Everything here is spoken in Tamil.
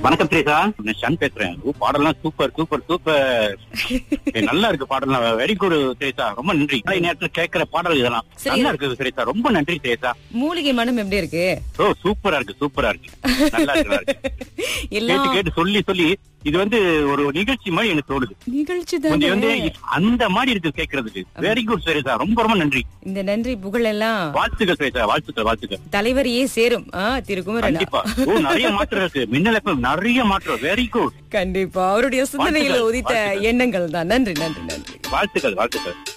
வணக்கம் திரேசா நான் ஷன் பேசுறேன் ஓ, பாடல்லாம் சூப்பர் சூப்பர் சூப்பர் ஏய், நல்லா இருக்கு பாடலாம் வெரி குட் திரேசா ரொம்ப நன்றி காலை நேரத்துல கேட்கிற பாடல் இதெல்லாம் சரி. நல்லா இருக்கு திரேசா ரொம்ப நன்றி திரேசா மூலிகை மனம் எப்படி இருக்கு ஓ சூப்பரா இருக்கு சூப்பரா இருக்கு நல்லா இருக்கு நல்லா இருக்கு எல்லாம் கேட்டு கேட்டு சொல்லி சொல்லி இது வந்து ஒரு நிகழ்ச்சி மாதிரி எனக்கு தோணுது நிகழ்ச்சி கொஞ்சம் வந்து தானே அந்த மாதிரி இருக்கு கேட்கறதுக்கு வெரி குட் திரேசா ரொம்ப ரொம்ப நன்றி இந்த நன்றி புகழ் எல்லாம் வாழ்த்துக்கள் திரேசா வாழ்த்துக்கள் வாழ்த்துக்கள் தலைவரையே சேரும் ஆ திருக்குமரன் கண்டிப்பா ஓ நிறைய மாற்றம் இருக்கு மின்னல் FM நிறைய மாற்றம் வெரி குட் கண்டிப்பா அவருடைய சிந்தனையில வாழ்த்துக்கள், உதித்த வாழ்த்துக்கள். எண்ணங்கள் தான் நன்றி நன்றி நன்றி வாழ்த்துக்கள் வாழ்த்துக்கள்